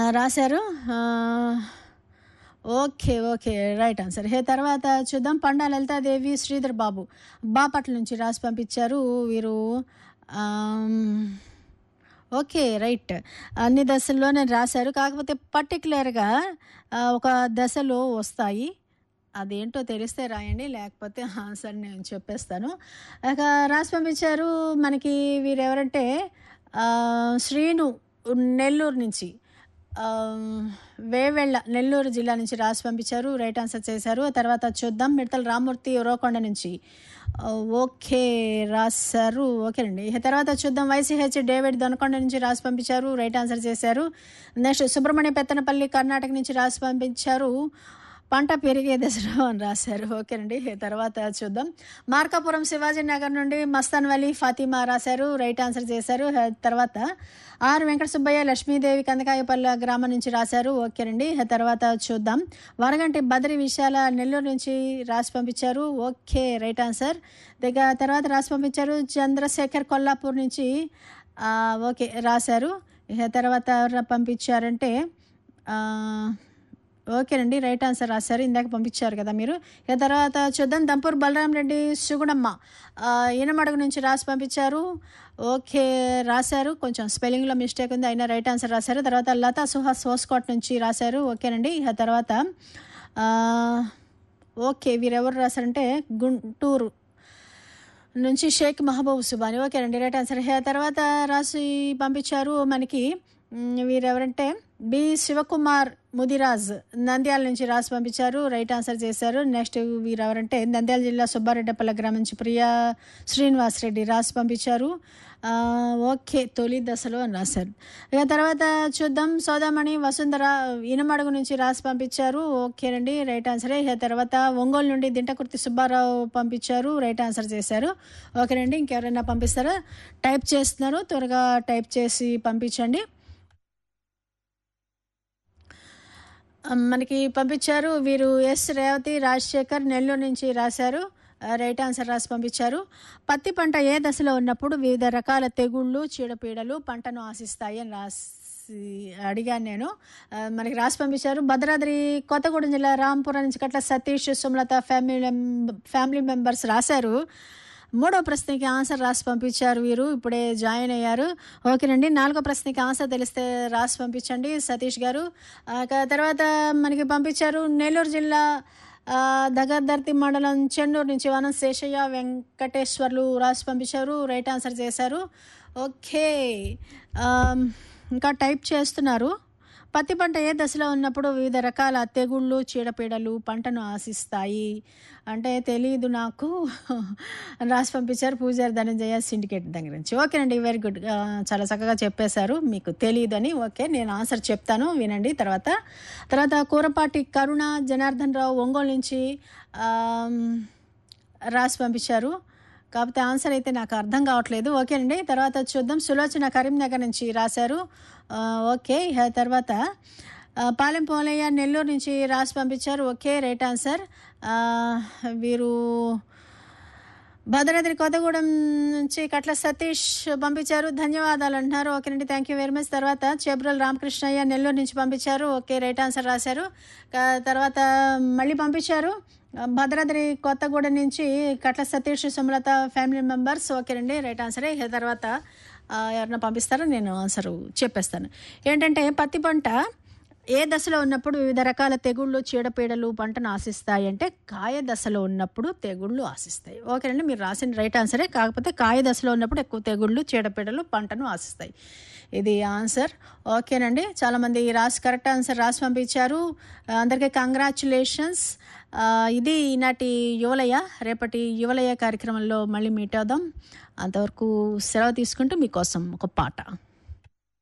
రాశారు ఆ, okay okay right answer హే తర్వాత చూద్దాం పండా లలితాదేవి శ్రీధర్ బాబు బాపట్ల నుంచి రాసి పంపించారు వీరు ఆమ్, ఓకే రైట్ అన్ని దశల్లోనే రాశారు కాకపోతే పర్టికులర్గా ఒక దశలో వస్తాయి అదేంటో తెలిస్తే రాయండి లేకపోతే ఆన్సర్ నేను చెప్పేస్తాను ఇక రాసి పంపించారు మనకి వీరెవరంటే ఆ, శ్రీను నెల్లూరు నుంచి ఆ, వేవెళ్ళ నెల్లూరు జిల్లా నుంచి రాసి పంపించారు రైట్ ఆన్సర్ చేశారు ఆ తర్వాత చూద్దాం మిడతల రామూర్తి ఉరవకొండ నుంచి ఆ, ఓకే రాశారు ఓకేనండి ఇక తర్వాత చూద్దాం వైసీహెచ్ డేవిడ్ దొనకొండ నుంచి రాసి పంపించారు రైట్ ఆన్సర్ చేశారు నెక్స్ట్ సుబ్రహ్మణ్య పెత్తనపల్లి కర్ణాటక నుంచి రాసి పంపించారు పంట పెరిగే దశలో అని రాశారు ఓకేనండి తర్వాత చూద్దాం మార్కాపురం శివాజీ నగర్ నుండి మస్తాన్ వలీ ఫాతిమా రాశారు రైట్ ఆన్సర్ చేశారు తర్వాత ఆర్ వెంకట సుబ్బయ్య లక్ష్మీదేవి కందకాయపల్లి గ్రామం నుంచి రాశారు ఓకేనండి తర్వాత చూద్దాం వరగంటి బద్రి విశాల నెల్లూరు నుంచి రాసి పంపించారు ఓకే రైట్ ఆన్సర్ దగ్గర తర్వాత రాసి పంపించారు చంద్రశేఖర్ కొల్లాపూర్ నుంచి ఆ, ఓకే రాశారు ఇక తర్వాత ఎవరు పంపించారంటే ఆ, ఓకేనండి రైట్ ఆన్సర్ రాశారు ఇందాక పంపించారు కదా మీరు ఇక తర్వాత చూద్దాం దంపూర్ బలరాం రెడ్డి సుగుణమ్మ ఆ, ఈనమడుగు నుంచి రాసి పంపించారు ఓకే రాశారు కొంచెం స్పెల్లింగ్లో మిస్టేక్ ఉంది అయినా రైట్ ఆన్సర్ రాశారు తర్వాత లతా సుహాస్ హోస్కోట్ నుంచి రాశారు ఓకేనండి ఇక తర్వాత ఆ, ఓకే వీరెవరు రాశారంటే గుంటూరు నుంచి షేక్ మహబూబ్ సుబాని ఓకేనండి రైట్ ఆన్సర్ హే తర్వాత రాసి పంపించారు మనకి మ్, వీరెవరంటే బి శివకుమార్ ముదిరాజ్ నంద్యాల నుంచి రాసి పంపించారు రైట్ ఆన్సర్ చేశారు నెక్స్ట్ వీరెవరంటే నంద్యాల జిల్లా సుబ్బారెడ్డిపల్లి గ్రామం నుంచి ప్రియా శ్రీనివాస్ రెడ్డి రాసి పంపించారు ఆ, ఓకే తొలి దశలో అని రాశారు ఇక తర్వాత చూద్దాం సోదామణి వసుంధర ఇనమడుగు నుంచి రాసి పంపించారు ఓకేనండి రైట్ ఆన్సరే ఇక తర్వాత ఒంగోలు నుండి దింటకుర్తి సుబ్బారావు పంపించారు రైట్ ఆన్సర్ చేశారు ఓకేనండి ఇంకెవరైనా పంపిస్తారా టైప్ చేస్తున్నారు త్వరగా టైప్ చేసి పంపించండి ఆ, మనకి పంపించారు వీరు ఎస్ రేవతి రాజశేఖర్ నెల్లూరు నుంచి రాశారు ఆ, రైట్ ఆన్సర్ రాసి పంపించారు పత్తి పంట ఏ దశలో ఉన్నప్పుడు వివిధ రకాల తెగుళ్ళు చీడపీడలు పంటను ఆశిస్తాయి అని రాసి అడిగాను నేను ఆ, మనకి రాసి పంపించారు భద్రాద్రి కొత్తగూడెం జిల్లా రాంపురం నుంచి Katla Satish Sumalatha family family members రాశారు మూడో ప్రశ్నకి ఆన్సర్ రాసి పంపించారు వీరు ఇప్పుడే జాయిన్ అయ్యారు ఓకేనండి నాలుగో ప్రశ్నకి ఆన్సర్ తెలిస్తే రాసి పంపించండి సతీష్ గారు ఆ, క- తర్వాత మనకి పంపించారు నెల్లూరు జిల్లా ఆ, దగర్దర్తి మండలం చెన్నూరు నుంచి వనం శేషయ్య వెంకటేశ్వర్లు రాసి పంపించారు రైట్ ఆన్సర్ చేశారు ఓకే ఆమ్, ఇంకా టైప్ చేస్తున్నారు పత్తి పంట ఏ దశలో ఉన్నప్పుడు వివిధ రకాల తెగుళ్ళు చీడపీడలు పంటను ఆశిస్తాయి అంటే తెలియదు నాకు అని రాసి పంపించారు పూజారి ధనంజయ సిండికేట్ దగ్గర నుంచి ఓకేనండి వెరీ గుడ్ ఆ, చాలా చక్కగా చెప్పేశారు మీకు తెలియదు అని ఓకే నేను ఆన్సర్ చెప్తాను వినండి తర్వాత తర్వాత కూరపాటి కరుణ జనార్దన్ రావు ఒంగోలు నుంచి ఆమ్, రాసి పంపించారు కాకపోతే ఆన్సర్ అయితే నాకు అర్థం కావట్లేదు ఓకేనండి తర్వాత చూద్దాం సులోచన కరీంనగర్ నుంచి రాశారు ఆ, ఓకే ఇక తర్వాత ఆ, పాలెం పోలయ్య నెల్లూరు నుంచి రాసి పంపించారు ఓకే రైట్ ఆన్సర్ ఆ, వీరు భద్రాద్రి కొత్తగూడెం నుంచి కట్ల సతీష్ పంపించారు ధన్యవాదాలు అంటున్నారు ఓకేనండి థ్యాంక్ యూ వెరీ మచ్ తర్వాత చేబ్రల్ రామకృష్ణయ్య నెల్లూరు నుంచి పంపించారు ఓకే రైట్ ఆన్సర్ రాశారు క- తర్వాత మళ్ళీ పంపించారు భద్రాద్రి కొత్తగూడెం నుంచి కట్ల సతీష్ సుమలత ఫ్యామిలీ మెంబర్స్ ఓకేనండి రైట్ ఆన్సరే ఇక తర్వాత ఆ, ఎవరన్నా పంపిస్తారో నేను ఆన్సర్ చెప్పేస్తాను ఏంటంటే పత్తి పంట ఏ దశలో ఉన్నప్పుడు వివిధ రకాల తెగుళ్ళు చీడపీడలు పంటను ఆశిస్తాయి అంటే కాయ దశలో ఉన్నప్పుడు తెగుళ్ళు ఆశిస్తాయి ఓకేనండి మీరు రాసిన రైట్ ఆన్సరే కాకపోతే కాయ దశలో ఉన్నప్పుడు ఎక్కువ తెగుళ్ళు చీడపీడలు పంటను ఆశిస్తాయి ఇది ఆన్సర్ ఓకేనండి చాలామంది రాసి కరెక్ట్ ఆన్సర్ రాసి పంపించారు అందరికీ కంగ్రాచులేషన్స్ ఇది ఈనాటి యువలయ రేపటి యువలయ కార్యక్రమంలో మళ్ళీ మీట్ అవుదాం అంతవరకు సెలవు తీసుకుంటూ మీకోసం ఒక పాట